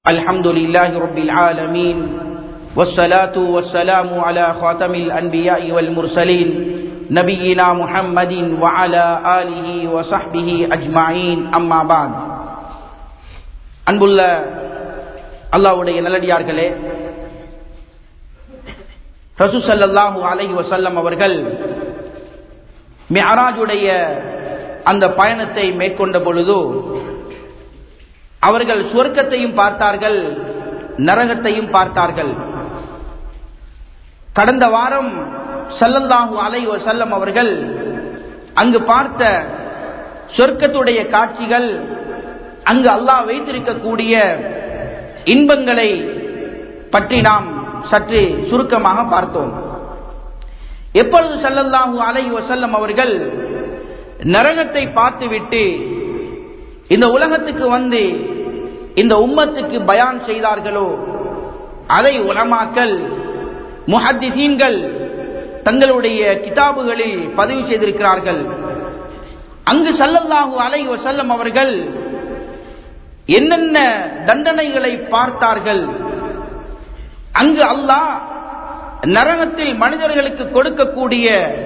الحمد لله رب العالمين والصلاة والسلام على خاتم الأنبياء والمرسلين نبينا محمد وعلى آله وصحبه أجمعين أما بعد அன்புள்ள அல்லாவுடைய நல்லடியார்களே ரசூசல்லாஹூ அலைஹி வசல்லம் அவர்கள் மியராஜுடைய அந்த பயணத்தை மேற்கொண்ட பொழுது அவர்கள் சொர்க்கத்தையும் பார்த்தார்கள் நரகத்தையும் பார்த்தார்கள் கடந்த வாரம் சல்லல்லாஹு அலை வசல்லம் அவர்கள் அங்கு பார்த்த சொர்க்கத்துடைய காட்சிகள் அங்கு அல்லாஹ் வைத்திருக்கக்கூடிய இன்பங்களை பற்றி நாம் சற்று சுருக்கமாக பார்த்தோம் எப்பொழுது சல்லல்லாஹு அலை வசல்லம் அவர்கள் நரகத்தை பார்த்துவிட்டு இந்த உலகத்துக்கு வந்து இந்த உம்மத்துக்கு பயான் செய்தார்களோ அதை உலமாக்கல் முஹத்திசீன்கள் தங்களுடைய கிதாபுகளில் பதிவு செய்திருக்கிறார்கள் அங்கு சல்லல்லாஹு அலை வசல்லம் அவர்கள் என்னென்ன தண்டனைகளை பார்த்தார்கள் அங்கு அல்லாஹ் நரகத்தில் மனிதர்களுக்கு கொடுக்கக்கூடிய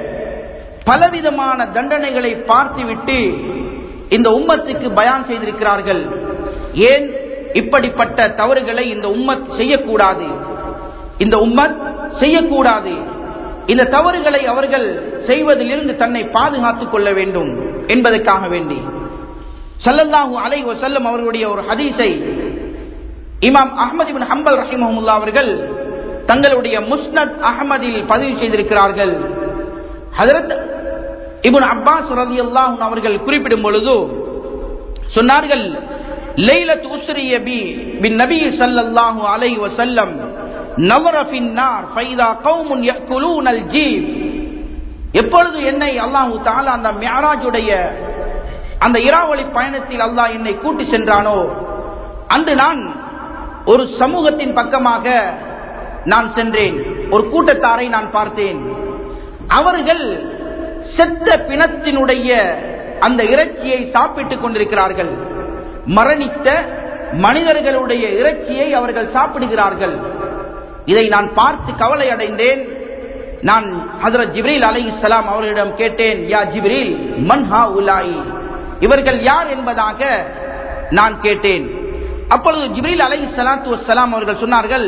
பலவிதமான தண்டனைகளை பார்த்துவிட்டு இந்த உம்மத்துக்கு பயான் செய்திருக்கிறார்கள் ஏன் இப்படிப்பட்ட தவறுகளை இந்த உம்மத் செய்யக்கூடாது இந்த உம்மத் செய்யக்கூடாது இந்த தவறுகளை அவர்கள் செய்வதிலிருந்து தன்னை பாதுகாத்துக் கொள்ள வேண்டும் என்பதற்காக வேண்டி சல்லல்லாஹூ அலை வசல்லம் அவர்களுடைய ஒரு ஹதீஸை இமாம் அஹமது இபின் ஹம்பல் ரஹிமஹமுல்லா அவர்கள் தங்களுடைய முஸ்னத் அகமதில் பதிவு செய்திருக்கிறார்கள் ஹதரத் இபுன் அப்பாஸ் ரதி அல்லாஹ் அவர்கள் குறிப்பிடும் பொழுது சொன்னார்கள் லைலத் உஸ்ரிய பி பின் நபி ஸல்லல்லாஹு அலைஹி வஸல்லம் நவர ஃபின் நார் ஃபைதா கௌமுன் யக்குலூனல் ஜீப் எப்பொழுது என்னை அல்லாஹு தஆலா அந்த மியராஜுடைய அந்த இராவளி பயணத்தில் அல்லாஹ் என்னை கூட்டி சென்றானோ அன்று நான் ஒரு சமூகத்தின் பக்கமாக நான் சென்றேன் ஒரு கூட்டத்தாரை நான் பார்த்தேன் அவர்கள் செத்த பிணத்தினுடைய அந்த இறைச்சியை சாப்பிட்டுக் கொண்டிருக்கிறார்கள் மரணித்த மனிதர்களுடைய இறைச்சியை அவர்கள் சாப்பிடுகிறார்கள் இதை நான் பார்த்து கவலை அடைந்தேன் நான் ஹதரத் ஜிப்ரீல் அலை இஸ்லாம் அவர்களிடம் கேட்டேன் யா ஜிப்ரீல் மன்ஹா உலாயி இவர்கள் யார் என்பதாக நான் கேட்டேன் அப்பொழுது ஜிப்ரீல் அலை சலாத்து வசலாம் அவர்கள் சொன்னார்கள்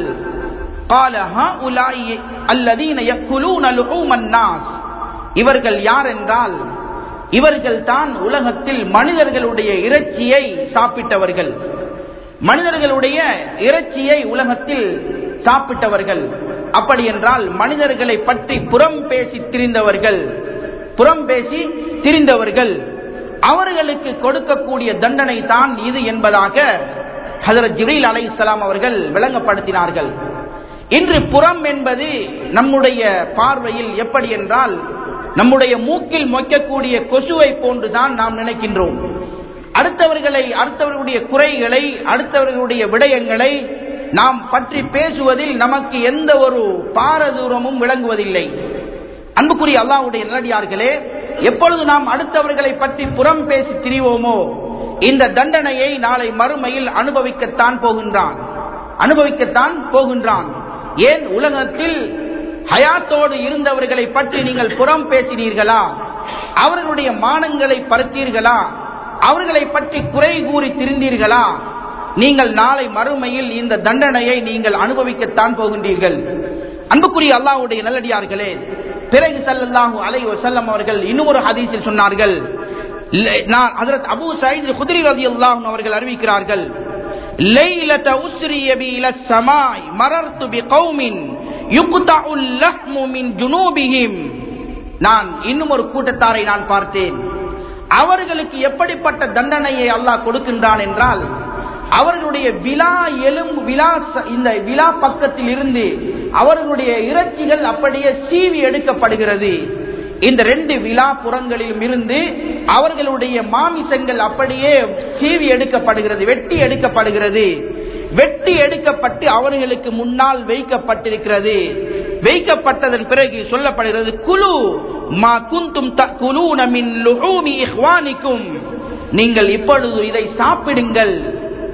இவர்கள் யார் என்றால் இவர்கள் தான் உலகத்தில் மனிதர்களுடைய இறைச்சியை சாப்பிட்டவர்கள் மனிதர்களுடைய இறைச்சியை உலகத்தில் சாப்பிட்டவர்கள் அப்படி என்றால் மனிதர்களை பற்றி புறம் பேசி திரிந்தவர்கள் புறம் பேசி திரிந்தவர்கள் அவர்களுக்கு கொடுக்கக்கூடிய தண்டனை தான் இது என்பதாக ஹசரத் ஜிப்ரீல் அலை இஸ்லாம் அவர்கள் விளங்கப்படுத்தினார்கள் இன்று புறம் என்பது நம்முடைய பார்வையில் எப்படி என்றால் நம்முடைய மூக்கில் மொய்க்கக்கூடிய கொசுவை போன்றுதான் நாம் நினைக்கின்றோம் அடுத்தவர்களை அடுத்தவர்களுடைய குறைகளை அடுத்தவர்களுடைய விடயங்களை நாம் பற்றி பேசுவதில் நமக்கு எந்த ஒரு பாரதூரமும் விளங்குவதில்லை அன்புக்குரிய அல்லாவுடைய நல்லடியார்களே எப்பொழுது நாம் அடுத்தவர்களை பற்றி புறம் பேசி திரிவோமோ இந்த தண்டனையை நாளை மறுமையில் அனுபவிக்கத்தான் போகின்றான் அனுபவிக்கத்தான் போகின்றான் ஏன் உலகத்தில் ஹயாத்தோடு இருந்தவர்களை பற்றி நீங்கள் புறம் பேசினீர்களா அவர்களுடைய மானங்களை பருத்தீர்களா அவர்களை பற்றி குறை கூறி திரிந்தீர்களா நீங்கள் நாளை மறுமையில் இந்த தண்டனையை நீங்கள் அனுபவிக்கத்தான் போகின்றீர்கள் அன்புக்குரிய அல்லாஹுடைய நல்லடியார்களே பிறகு சல்லல்லாஹு அலை வசல்லம் அவர்கள் இன்னொரு ஹதீஸில் சொன்னார்கள் நான் ஹஜரத் அபூ சயீத் குதிரி ரலியல்லாஹு அவர்கள் அறிவிக்கிறார்கள் லைலத உஸ்ரிய பி இல ஸமாய் மரர்து பி கௌமின் யுக்தஉல் லஹ்மு மின் ஜுனூபிஹிம் நான் இன்னும் ஒரு கூட்டத்தாரை நான் பார்த்தேன் அவர்களுக்கு எப்படிப்பட்ட தண்டனையை அல்லாஹ் கொடுக்கின்றான் என்றால் அவர்களுடைய விழா எலும்பு விழா இந்த விழா பக்கத்தில் இருந்து அவர்களுடைய இறைச்சிகள் அப்படியே சீவி எடுக்கப்படுகிறது இந்த ரெண்டு விழா புறங்களிலும் இருந்து அவர்களுடைய மாமிசங்கள் அப்படியே சீவி எடுக்கப்படுகிறது வெட்டி எடுக்கப்படுகிறது வெட்டி எடுக்கப்பட்டு அவர்களுக்கு முன்னால் வைக்கப்பட்டிருக்கிறது வைக்கப்பட்டதன் பிறகு சொல்லப்படுகிறது குழு மா குந்தும் குலூன மின் லுஹூமி இஹ்வானிக்கும் நீங்கள் இப்பொழுது இதை சாப்பிடுங்கள்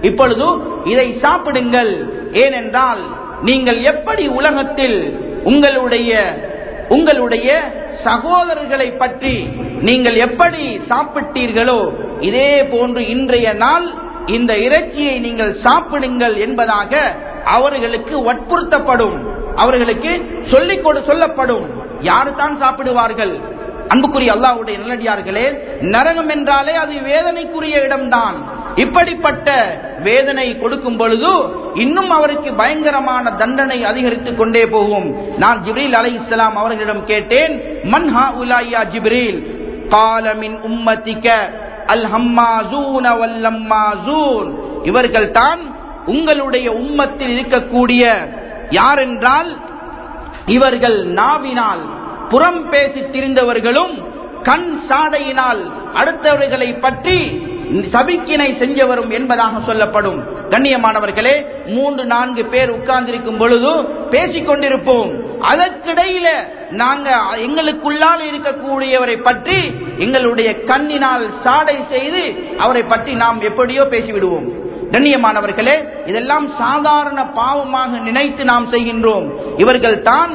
இப்பொழுது இதை சாப்பிடுங்கள் ஏனென்றால் நீங்கள் எப்படி உலகத்தில் உங்களுடைய உங்களுடைய சகோதரர்களை பற்றி நீங்கள் எப்படி சாப்பிட்டீர்களோ இதே போன்று இன்றைய நாள் இந்த இறைச்சியை நீங்கள் சாப்பிடுங்கள் என்பதாக அவர்களுக்கு வற்புறுத்தப்படும் அவர்களுக்கு சொல்லிக் கொடு சொல்லப்படும் யாரு தான் சாப்பிடுவார்கள் அன்புக்குரிய அல்லாஹ்வுடைய நல்லடியார்களே நரகம் என்றாலே அது வேதனைக்குரிய இடம்தான் இப்படிப்பட்ட வேதனை கொடுக்கும் பொழுது இன்னும் அவருக்கு பயங்கரமான தண்டனை அதிகரித்துக் கொண்டே போகும் நான் ஜிப்ரீல் அலை இஸ்லாம் அவர்களிடம் கேட்டேன் மன்ஹா உலாயா ஜிப்ரீல் காலமின் உம்மத்திக்க அல் ஹம்மாசூன வல்லம்மாசூன் இவர்கள் தான் உங்களுடைய உம்மத்தில் இருக்கக்கூடிய யாரென்றால் இவர்கள் நாவினால் புறம் பேசி திரிந்தவர்களும் கண் சாடையினால் அடுத்தவர்களை பற்றி சபிக்கினை செஞ்சவரும் என்பதாக சொல்லப்படும் கண்ணியமானவர்களே மூன்று நான்கு பேர் உட்கார்ந்திருக்கும் பொழுது பேசிக் கொண்டிருப்போம் அதற்கிடையில நாங்க எங்களுக்குள்ளால் இருக்கக்கூடியவரை பற்றி எங்களுடைய கண்ணினால் சாடை செய்து அவரை பற்றி நாம் எப்படியோ பேசிவிடுவோம் கண்ணியமானவர்களே இதெல்லாம் சாதாரண பாவமாக நினைத்து நாம் செய்கின்றோம் இவர்கள் தான்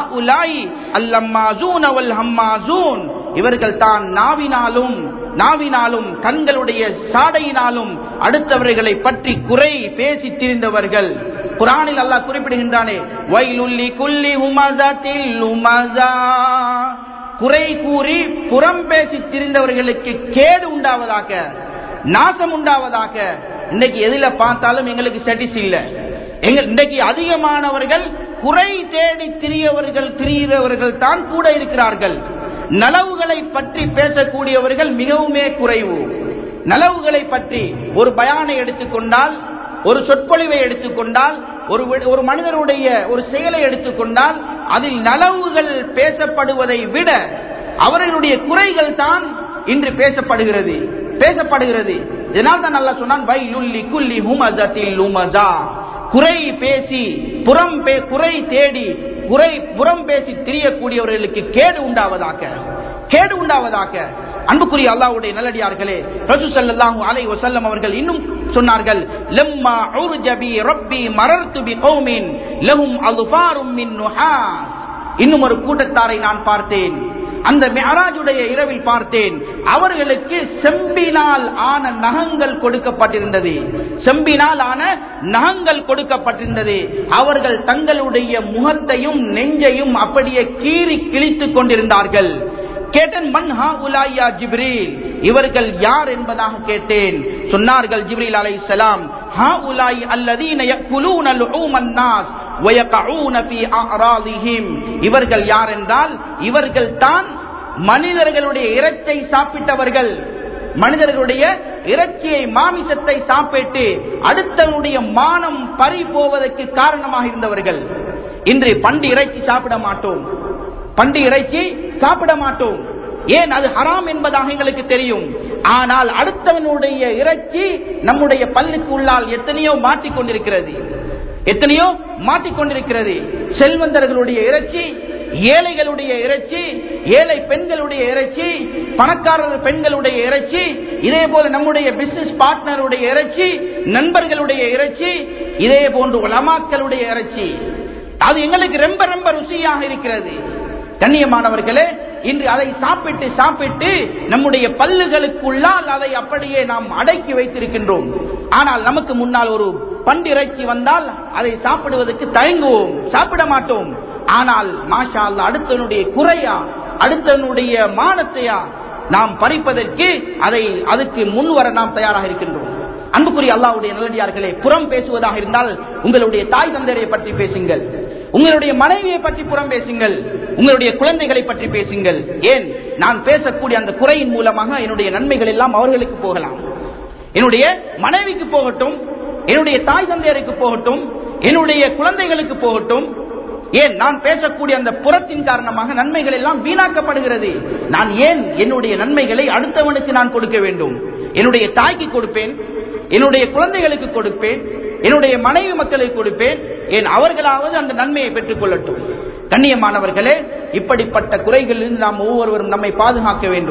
இவர்கள் தான் நாவினாலும் நாவினாலும் கண்களுடைய சாடையினாலும் அடுத்தவர்களை பற்றி குறை பேசி திரிந்தவர்கள் குரானில் அல்லாஹ் குறிப்பிடுகின்றானே வயலுள்ளி குள்ளி உமதத்தில் உமதா குறை கூறி புறம் பேசி திரிந்தவர்களுக்கு கேடு உண்டாவதாக நாசம் உண்டாவதாக இன்னைக்கு எதுல பார்த்தாலும் எங்களுக்கு ஸ்டடிஸ் இல்ல எங்கள் இன்றைக்கு அதிகமானவர்கள் குறை தேடி திரியவர்கள் திரிகிறவர்கள் தான் கூட இருக்கிறார்கள் நலவுகளை பற்றி பேசக்கூடியவர்கள் மிகவுமே குறைவு நலவுகளை பற்றி ஒரு பயானை எடுத்துக்கொண்டால் ஒரு சொற்பொழிவை எடுத்துக்கொண்டால் ஒரு ஒரு மனிதனுடைய ஒரு செயலை எடுத்துக்கொண்டால் அதில் நலவுகள் பேசப்படுவதை விட அவர்களுடைய குறைகள் தான் இன்று பேசப்படுகிறது பேசப்படுகிறது இதனால் தான் நல்லா சொன்னான் குல்லி ஹுமதத்தில் உமதா குறை பேசி புறம் குறை தேடி குறை புறம் பேசி திரியக்கூடியவர்களுக்கு கேடு உண்டாவதாக கேடு உண்டாவதாக அன்புக்குரிய அல்லாவுடைய நல்லடியார்களே ரசூ ஸல்லல்லாஹு அலைஹி வஸல்லம் அவர்கள் இன்னும் சொன்னார்கள் லம்மா உர்ஜபி ரப்பி மரர்து பி கௌமின் லஹும் அல்ஃபாரும் மின் நுஹாஸ் இன்னும் ஒரு கூட்டத்தாரை நான் பார்த்தேன் அந்த மெஹராஜுடைய இரவில் பார்த்தேன் அவர்களுக்கு செம்பினால் ஆன நகங்கள் கொடுக்கப்பட்டிருந்தது செம்பினால் ஆன நகங்கள் கொடுக்கப்பட்டிருந்தது அவர்கள் தங்களுடைய முகத்தையும் நெஞ்சையும் அப்படியே கீறி கிழித்துக் கொண்டிருந்தார்கள் கேட்டேன் மன் ஹா உலாயா ஜிப்ரீல் இவர்கள் யார் என்பதாக கேட்டேன் சொன்னார்கள் ஜிப்ரீல் அலை சலாம் ஹா உலாய் அல்லதீன யக்குலூன லுஹூமன் நாஸ் வயகஊன ஃபீ அராதிஹிம் இவர்கள் யார் என்றால் இவர்கள் தான் மனிதர்களுடைய இறைச்சை சாப்பிட்டவர்கள் மனிதர்களுடைய இறைச்சியை மாமிசத்தை சாப்பிட்டு அடுத்தவனுடைய மானம் பறி போவதற்கு காரணமாக இருந்தவர்கள் இன்று பண்டு இறைச்சி சாப்பிட மாட்டோம் பண்டு இறைச்சி சாப்பிட மாட்டோம் ஏன் அது ஹராம் என்பதாக எங்களுக்கு தெரியும் ஆனால் அடுத்தவனுடைய இறைச்சி நம்முடைய பல்லுக்கு உள்ளால் எத்தனையோ மாட்டிக்கொண்டிருக்கிறது எத்தனையோ மாட்டிக்கொண்டிருக்கிறது செல்வந்தர்களுடைய இறைச்சி ஏழைகளுடைய இறைச்சி ஏழை பெண்களுடைய இறைச்சி பணக்காரர் பெண்களுடைய இறைச்சி இதே போல நம்முடைய பிசினஸ் பார்ட்னருடைய இறைச்சி நண்பர்களுடைய இறைச்சி இதே போன்று உலமாக்களுடைய இறைச்சி அது எங்களுக்கு ரொம்ப ரொம்ப ருசியாக இருக்கிறது கண்ணியமானவர்களே இன்று அதை சாப்பிட்டு சாப்பிட்டு நம்முடைய பல்லுகளுக்குள்ளால் அதை அப்படியே நாம் அடக்கி வைத்திருக்கின்றோம் ஆனால் நமக்கு முன்னால் ஒரு பண்டிறைச்சி வந்தால் அதை சாப்பிடுவதற்கு தயங்குவோம் சாப்பிட மாட்டோம் ஆனால் மாஷா அல்லா அடுத்தவனுடைய குறையா அடுத்தவனுடைய மானத்தையா நாம் பறிப்பதற்கு அதை அதுக்கு முன்வர நாம் தயாராக இருக்கின்றோம் அன்புக்குரிய அல்லாவுடைய நல்லடியார்களே புறம் பேசுவதாக இருந்தால் உங்களுடைய தாய் தந்தையை பற்றி பேசுங்கள் உங்களுடைய மனைவியை பற்றி புறம் பேசுங்கள் உங்களுடைய குழந்தைகளை பற்றி பேசுங்கள் ஏன் நான் பேசக்கூடிய அந்த குறையின் மூலமாக என்னுடைய நன்மைகள் எல்லாம் அவர்களுக்கு போகலாம் என்னுடைய மனைவிக்கு போகட்டும் என்னுடைய தாய் தந்தையருக்கு போகட்டும் என்னுடைய குழந்தைகளுக்கு போகட்டும் ஏன் நான் பேசக்கூடிய அந்த புறத்தின் காரணமாக நன்மைகள் எல்லாம் வீணாக்கப்படுகிறது நான் ஏன் என்னுடைய நன்மைகளை அடுத்தவனுக்கு நான் கொடுக்க வேண்டும் என்னுடைய தாய்க்கு கொடுப்பேன் என்னுடைய குழந்தைகளுக்கு கொடுப்பேன் என்னுடைய மனைவி மக்களுக்கு கொடுப்பேன் ஏன் அவர்களாவது அந்த நன்மையை பெற்றுக் கொள்ளட்டும் கண்ணியமானவர்களே இப்படிப்பட்ட குறைகளிலிருந்து நாம் ஒவ்வொருவரும் நம்மை பாதுகாக்க வேண்டும்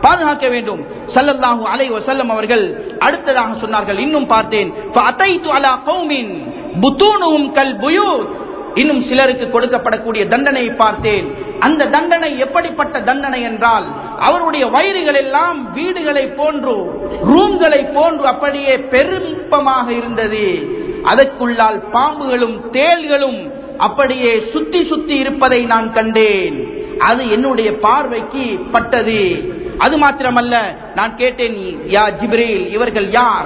பாதுகாக்க வேண்டும் ஸல்லல்லாஹு அலைஹி வஸல்லம் அவர்கள் அடுத்ததாக சொன்னார்கள் இன்னும் பார்த்தேன் ஃபஅதைது அலா கௌமின் புத்தூனுஹும் கல் புயூத் இன்னும் சிலருக்கு கொடுக்கப்படக்கூடிய தண்டனை பார்த்தேன் அந்த தண்டனை எப்படிப்பட்ட தண்டனை என்றால் அவருடைய வயிறுகள் எல்லாம் வீடுகளை போன்று ரூம்களை போன்று அப்படியே பெருப்பமாக இருந்தது அதற்குள்ளால் பாம்புகளும் தேள்களும் அப்படியே சுத்தி சுத்தி இருப்பதை நான் கண்டேன் அது என்னுடைய பார்வைக்கு பட்டது அது மாத்திரமல்ல நான் கேட்டேன் யா ஜிப்ரீல் இவர்கள் யார்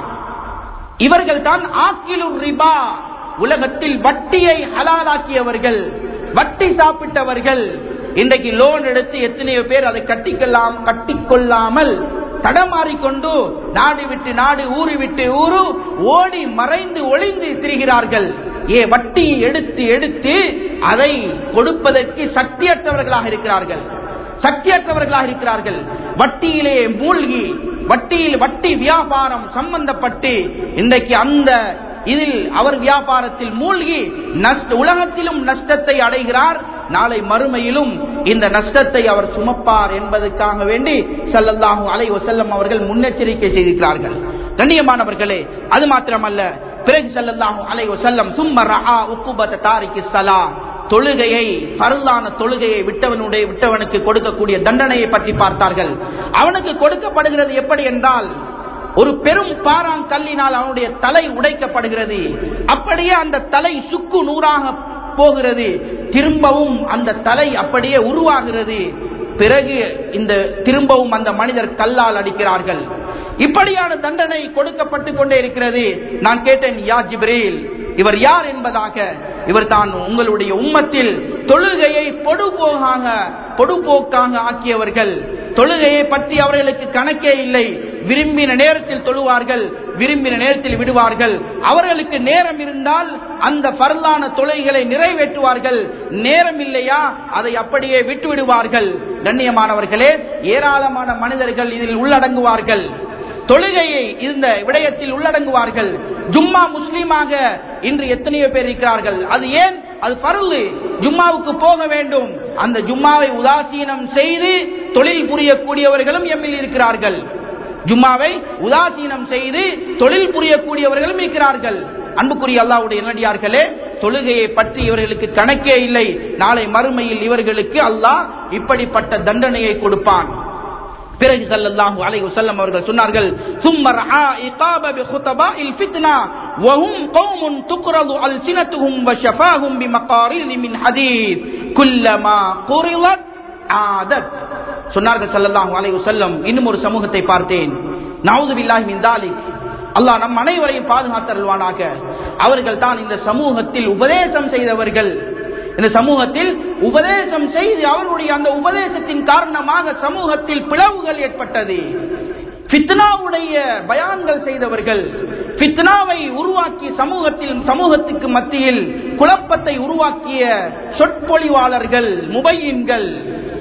இவர்கள் தான் ஆக்கிலு ரிபா உலகத்தில் வட்டியை ஹலாலாக்கியவர்கள் வட்டி சாப்பிட்டவர்கள் இன்றைக்கு லோன் எடுத்து எத்தனையோ பேர் அதை கட்டிக்கொள்ளாம் கட்டிக்கொள்ளாமல் தடமாறிக்கொண்டு நாடு விட்டு நாடு ஊரு விட்டு ஊரு ஓடி மறைந்து ஒளிந்து திரிகிறார்கள் ஏ வட்டியை எடுத்து எடுத்து அதை கொடுப்பதற்கு சக்தியற்றவர்களாக இருக்கிறார்கள் சக்தியற்றவர்களாக இருக்கிறார்கள் வட்டியிலே மூழ்கி வட்டியில் வட்டி வியாபாரம் சம்பந்தப்பட்டு இன்றைக்கு அந்த இதில் அவர் வியாபாரத்தில் மூழ்கி நஷ்ட உலகத்திலும் நஷ்டத்தை அடைகிறார் நாளை மறுமையிலும் இந்த நஷ்டத்தை அவர் சுமப்பார் என்பதற்காக வேண்டி ஸல்லல்லாஹு அலைஹி வஸல்லம் அவர்கள் முன்னெச்சரிக்கை செய்திருக்கிறார்கள் கண்ணியமானவர்களே அது மாத்திரமல்ல பிறகு ஸல்லல்லாஹு அலைஹி வஸல்லம் சும்ம ரஆ உக்குபத தாரிக்கி ஸலா தொழுகையை பருளான தொழுகையை விட்டவனுடைய விட்டவனுக்கு கொடுக்கக்கூடிய தண்டனையை பற்றி பார்த்தார்கள் அவனுக்கு கொடுக்கப்படுகிறது எப்படி என்றால் ஒரு பெரும் பாறாங்கல்லினால் அவனுடைய தலை உடைக்கப்படுகிறது அப்படியே அந்த தலை சுக்கு நூறாக போகிறது திரும்பவும் அந்த தலை அப்படியே உருவாகிறது பிறகு இந்த திரும்பவும் அந்த மனிதர் கல்லால் அடிக்கிறார்கள் இப்படியான தண்டனை கொடுக்கப்பட்டு கொண்டே இருக்கிறது நான் கேட்டேன் யா ஜிப்ரீல் இவர் யார் என்பதாக இவர் தான் உங்களுடைய உம்மத்தில் தொழுகையை பொடுபோக்காக பொடுபோக்காக ஆக்கியவர்கள் தொழுகையை பற்றி அவர்களுக்கு கணக்கே இல்லை விரும்பின நேரத்தில் தொழுவார்கள் விரும்பின நேரத்தில் விடுவார்கள் அவர்களுக்கு நேரம் இருந்தால் அந்த பரலான தொழுகைகளை நிறைவேற்றுவார்கள் நேரம் இல்லையா அதை அப்படியே விட்டு விடுவார்கள் கண்ணியமானவர்களே ஏராளமான மனிதர்கள் இதில் உள்ளடங்குவார்கள் தொழுகையை இந்த விடயத்தில் உள்ளடங்குவார்கள் ஜும்மா முஸ்லீமாக இன்று எத்தனையோ பேர் இருக்கிறார்கள் அது ஏன் அது பருளு ஜும்மாவுக்கு போக வேண்டும் அந்த ஜும்மாவை உதாசீனம் செய்து தொழில் புரியக்கூடியவர்களும் எம்மில் இருக்கிறார்கள் ஜும்மாவை உதாசீனம் செய்து தொழில் புரியக்கூடியவர்களும் இருக்கிறார்கள் அன்புக்குரிய அல்லாவுடைய நல்லடியார்களே தொழுகையை பற்றி இவர்களுக்கு கணக்கே இல்லை நாளை மறுமையில் இவர்களுக்கு அல்லாஹ் இப்படிப்பட்ட தண்டனையை கொடுப்பான் பிறகு ஸல்லல்லாஹு அலைஹி வஸல்லம் அவர்கள் சொன்னார்கள் சும்ம ரஆ இகாப பிகுதபாஇல் ஃபித்னா வஹும் கௌமுன் துக்ரது அல்சினத்துஹும் வஷஃபாஹும் பிமகாரில் மின் ஹதீத் குல்லமா குரிலத் ஆதத் சொன்னார்கள் ஸல்லல்லாஹு அலைஹி வஸல்லம் இன்னும் ஒரு சமூகத்தை பார்த்தேன் நவுது பில்லாஹி மின் தாலிக் அல்லாஹ் நம் அனைவரையும் பாதுகாத்தருள்வானாக அவர்கள் தான் இந்த சமூகத்தில் உபதேசம் செய்தவர்கள் இந்த சமூகத்தில் உபதேசம் செய்து அவர்களுடைய அந்த உபதேசத்தின் காரணமாக சமூகத்தில் பிளவுகள் ஏற்பட்டது ஃபித்னாவுடைய பயான்கள் செய்தவர்கள் ஃபித்னாவை உருவாக்கிய சமூகத்தில் சமூகத்துக்கு மத்தியில் குழப்பத்தை உருவாக்கிய சொற்பொழிவாளர்கள் முபையின்கள்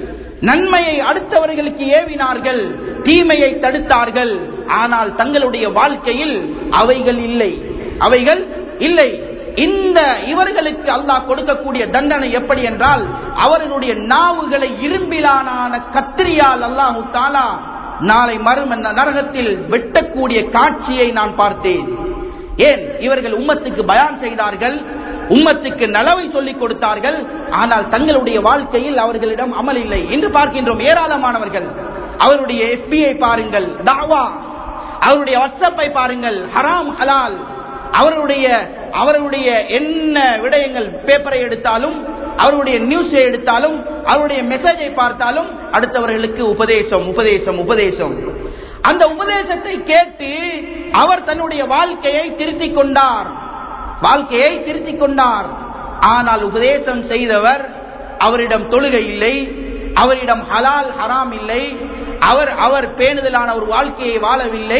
நன்மையை அடுத்தவர்களுக்கு ஏவினார்கள் தீமையை தடுத்தார்கள் ஆனால் தங்களுடைய வாழ்க்கையில் அவைகள் இல்லை அவைகள் இல்லை இந்த இவர்களுக்கு அல்லாஹ் கொடுக்கக்கூடிய தண்டனை எப்படி என்றால் அவர்களுடைய நாவுகளை இரும்பிலான கத்திரியால் அல்லாஹு தாலா நாளை மறும நரகத்தில் வெட்டக்கூடிய காட்சியை நான் பார்த்தேன் ஏன் இவர்கள் உம்மத்துக்கு பயான் செய்தார்கள் உம்மத்துக்கு நலவை சொல்லிக் கொடுத்தார்கள் ஆனால் தங்களுடைய வாழ்க்கையில் அவர்களிடம் அமல் இல்லை என்று பார்க்கின்றோம் ஏராளமானவர்கள் அவருடைய எஸ்பிஐ பாருங்கள் தாவா அவருடைய வாட்ஸ்அப்பை பாருங்கள் ஹராம் ஹலால் அவருடைய அவருடைய என்ன விடயங்கள் பேப்பரை எடுத்தாலும் அவருடைய நியூஸை எடுத்தாலும் அவருடைய மெசேஜை பார்த்தாலும் அடுத்தவர்களுக்கு உபதேசம் உபதேசம் உபதேசம் அந்த உபதேசத்தை கேட்டு அவர் தன்னுடைய வாழ்க்கையை திருத்திக் கொண்டார் வாழ்க்கையை திருத்திக் கொண்டார் ஆனால் உபதேசம் செய்தவர் அவரிடம் தொழுகை இல்லை அவரிடம் ஹலால் ஹராம் இல்லை அவர் அவர் பேணுதலான ஒரு வாழ்க்கையை வாழவில்லை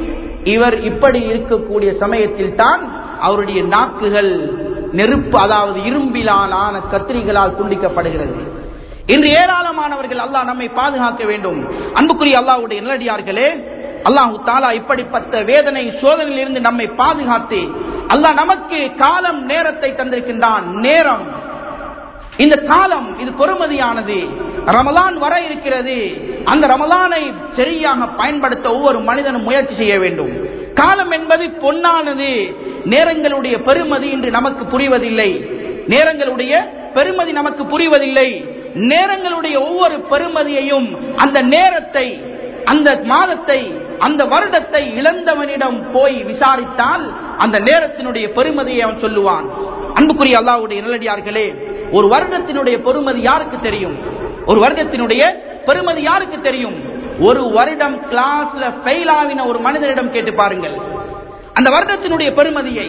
இவர் இப்படி இருக்கக்கூடிய சமயத்தில் தான் அவருடைய நாக்குகள் நெருப்பு அதாவது இரும்பிலான கத்திரிகளால் துண்டிக்கப்படுகிறது இன்று ஏராளமானவர்கள் அல்லாஹ் நம்மை பாதுகாக்க வேண்டும் அன்புக்குரிய அல்லாஹ்வுடைய நிலடியார்களே அல்லாஹு தாலா இப்படிப்பட்ட வேதனை சோதனையில் இருந்து நம்மை பாதுகாத்து அல்லாஹ் நமக்கு காலம் நேரத்தை தந்திருக்கின்றான் நேரம் இந்த காலம் இது பொறுமதியானது ரமலான் வர இருக்கிறது அந்த ரமலானை சரியாக பயன்படுத்த ஒவ்வொரு மனிதனும் முயற்சி செய்ய வேண்டும் காலம் என்பது பொன்னானது நேரங்களுடைய பெருமதி இன்று நமக்கு புரிவதில்லை நேரங்களுடைய பெருமதி நமக்கு புரிவதில்லை நேரங்களுடைய ஒவ்வொரு பெருமதியையும் அந்த நேரத்தை அந்த மாதத்தை அந்த வருடத்தை இழந்தவனிடம் போய் விசாரித்தால் அந்த நேரத்தினுடைய பெருமதியை அவன் சொல்லுவான் அன்புக்குரிய அல்லாவுடைய நிலடியார்களே ஒரு வருடத்தினுடைய பெருமதி யாருக்கு தெரியும் ஒரு வருடத்தினுடைய பெருமதி யாருக்கு தெரியும் ஒரு வருடம் கிளாஸ்ல ஃபெயில் ஆவின ஒரு மனிதனிடம் கேட்டு பாருங்கள் அந்த வருடத்தினுடைய பெருமதியை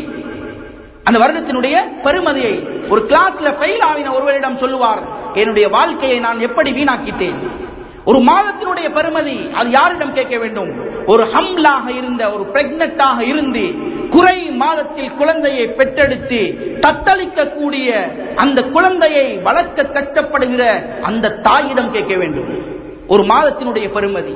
அந்த வருடத்தினுடைய பெருமதியை ஒரு கிளாஸ்ல ஃபெயில் ஆவின ஒருவரிடம் சொல்லுவார் என்னுடைய வாழ்க்கையை நான் எப்படி வீணாக்கிட்டேன் ஒரு மாதத்தினுடைய பெருமதி அது யாரிடம் கேட்க வேண்டும் ஒரு ஹம்லாக இருந்த ஒரு பிரெக்னட்டாக இருந்து குறை மாதத்தில் குழந்தையை பெற்றெடுத்து தத்தளிக்கக்கூடிய அந்த குழந்தையை வளர்க்க கஷ்டப்படுகிற அந்த தாயிடம் கேட்க வேண்டும் ஒரு மாதத்தினுடைய பெருமதி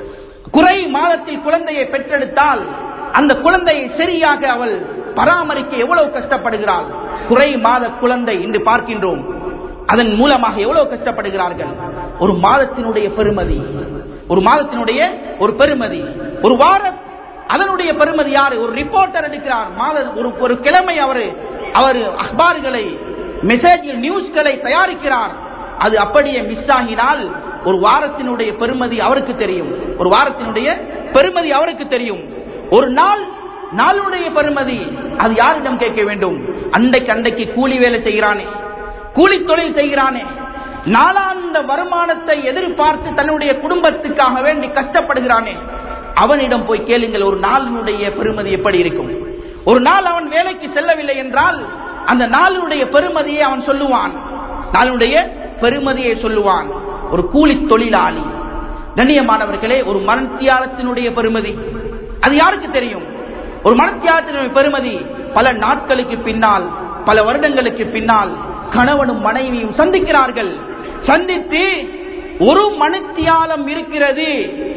குறை மாதத்தில் குழந்தையை பெற்றெடுத்தால் அந்த குழந்தையை சரியாக அவள் பராமரிக்க எவ்வளவு கஷ்டப்படுகிறாள் குறை மாத குழந்தை என்று பார்க்கின்றோம் அதன் மூலமாக எவ்வளவு கஷ்டப்படுகிறார்கள் ஒரு மாதத்தினுடைய பெருமதி ஒரு மாதத்தினுடைய ஒரு பெருமதி ஒரு வார அதனுடைய பெருமதி யாரு ஒரு ரிப்போர்ட்டர் எடுக்கிறார் மாத ஒரு ஒரு கிழமை அவரு அவர் அஹ்பார்களை மெசேஜ் நியூஸ்களை தயாரிக்கிறார் அது அப்படியே மிஸ் ஆகினால் ஒரு வாரத்தினுடைய பெருமதி அவருக்கு தெரியும் ஒரு வாரத்தினுடைய பெருமதி அவருக்கு தெரியும் ஒரு நாள் நாளுடைய பெருமதி அது யாரிடம் கேட்க வேண்டும் அண்டைக்கு அண்டைக்கு கூலி வேலை செய்கிறானே கூலி தொழில் செய்கிறானே நாளாந்த வருமானத்தை எதிர்பார்த்து தன்னுடைய குடும்பத்துக்காக வேண்டி கஷ்டப்படுகிறானே அவனிடம் போய் கேளுங்கள் ஒரு நாளினுடைய பெருமதி எப்படி இருக்கும் ஒரு நாள் அவன் வேலைக்கு செல்லவில்லை என்றால் அந்த நாளினுடைய பெருமதியை அவன் சொல்லுவான் நாளினுடைய பெருமதியை சொல்லுவான் ஒரு கூலி தொழிலாளி கண்ணியமானவர்களே ஒரு மனத்தியாலத்தினுடைய பெருமதி அது யாருக்கு தெரியும் ஒரு மனத்தியாலத்தினுடைய பெருமதி பல நாட்களுக்கு பின்னால் பல வருடங்களுக்கு பின்னால் கணவனும் மனைவியும் சந்திக்கிறார்கள் சந்தித்து ஒரு மனுத்தியாலம் இருக்கிறது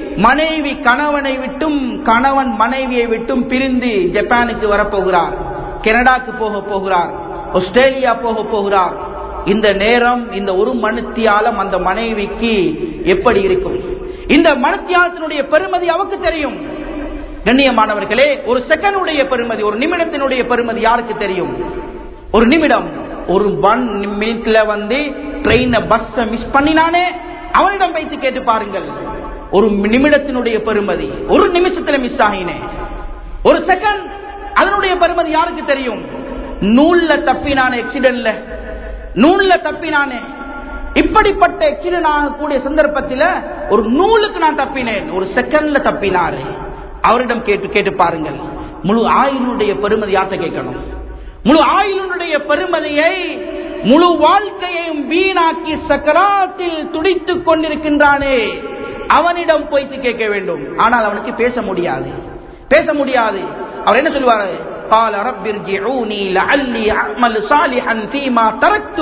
மனைவி கணவனை விட்டும் கணவன் மனைவியை விட்டும் பிரிந்து ஜப்பானுக்கு வரப்போகிறார் கனடாக்கு போக போகிறார் ஆஸ்திரேலியா போக போகிறார் இந்த நேரம் இந்த ஒரு மனுத்தியாலம் அந்த மனைவிக்கு எப்படி இருக்கும் இந்த மனுத்தியாலத்தினுடைய பெருமதி அவருக்கு தெரியும் கண்ணியமானவர்களே ஒரு செகண்டுடைய பெருமதி ஒரு நிமிடத்தினுடைய பெருமதி யாருக்கு தெரியும் ஒரு நிமிடம் ஒரு ஒன் மினிட்ல வந்து ட்ரெயின பஸ் மிஸ் பண்ணினானே அவனிடம் வைத்து கேட்டு பாருங்கள் ஒரு நிமிடத்தினுடைய பெருமதி ஒரு நிமிஷத்துல மிஸ் ஆகினேன் ஒரு செகண்ட் அதனுடைய பெருமதி யாருக்கு தெரியும் நூல்ல தப்பினானே எக்சிடென்ட்ல நூல்ல தப்பினானே இப்படிப்பட்ட எக்சிடென்ட் ஆகக்கூடிய சந்தர்ப்பத்தில் ஒரு நூலுக்கு நான் தப்பினேன் ஒரு செகண்ட்ல தப்பினாரு அவரிடம் கேட்டு கேட்டு பாருங்கள் முழு ஆயுளுடைய பெருமதி யார்கிட்ட கேட்கணும் முழு ஆயுளுடைய பெருமதியை முழு வாழ்க்கையையும் வீணாக்கி சக்கராத்தில் துடித்துக் கொண்டிருக்கின்றானே அவனிடம் போய்த்து கேட்க வேண்டும் ஆனால் அவனுக்கு பேச முடியாது பேச முடியாது அவர் என்ன சொல்லுவாரு قال رب ارجعوني لعلي اعمل صالحا فيما تركت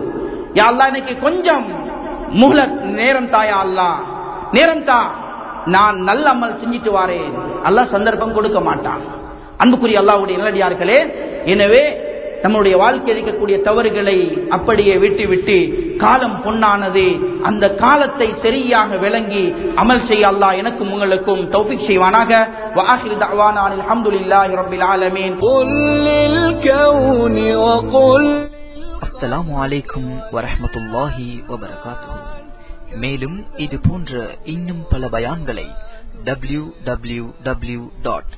யா அல்லாஹ் எனக்கு கொஞ்சம் முஹலத் நேரம் தாயா அல்லாஹ் நேரம் தா நான் நல்ல அமல் செஞ்சிட்டு வாரேன் அல்லாஹ் சந்தர்ப்பம் கொடுக்க மாட்டான் அன்புக்குரிய அல்லாஹ்வுடைய நல்லடியார்களே எனவே நம்முடைய வாழ்க்கை இருக்கக்கூடிய தவறுகளை அப்படியே விட்டு விட்டு காலம் பொன்னானது அந்த காலத்தை சரியாக விளங்கி அமல் செய்ய அல்லாஹ் எனக்கும் உங்களுக்கும் தௌஃபிக் செய்வானாக வாஹிர் தஅவானா அல்ஹம்துலில்லாஹி ரப்பில் ஆலமீன் قل للكون وقل அஸ்ஸலாமு அலைக்கும் வரஹ்மத்துல்லாஹி வபரகாத்துஹு மேலும் இது போன்ற இன்னும் பல பயான்களை டபிள்யூ டபிள்யூ டபிள்யூ டாட்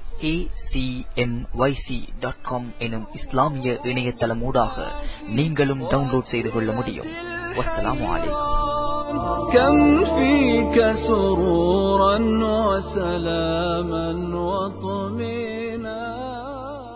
எனும் இஸ்லாமிய இணையதளமூடாக நீங்களும் டவுன்லோட் செய்து கொள்ள முடியும் வஸ்ஸலாமு அலைக்கும் كم فيك سرورا وسلاما وطمئنا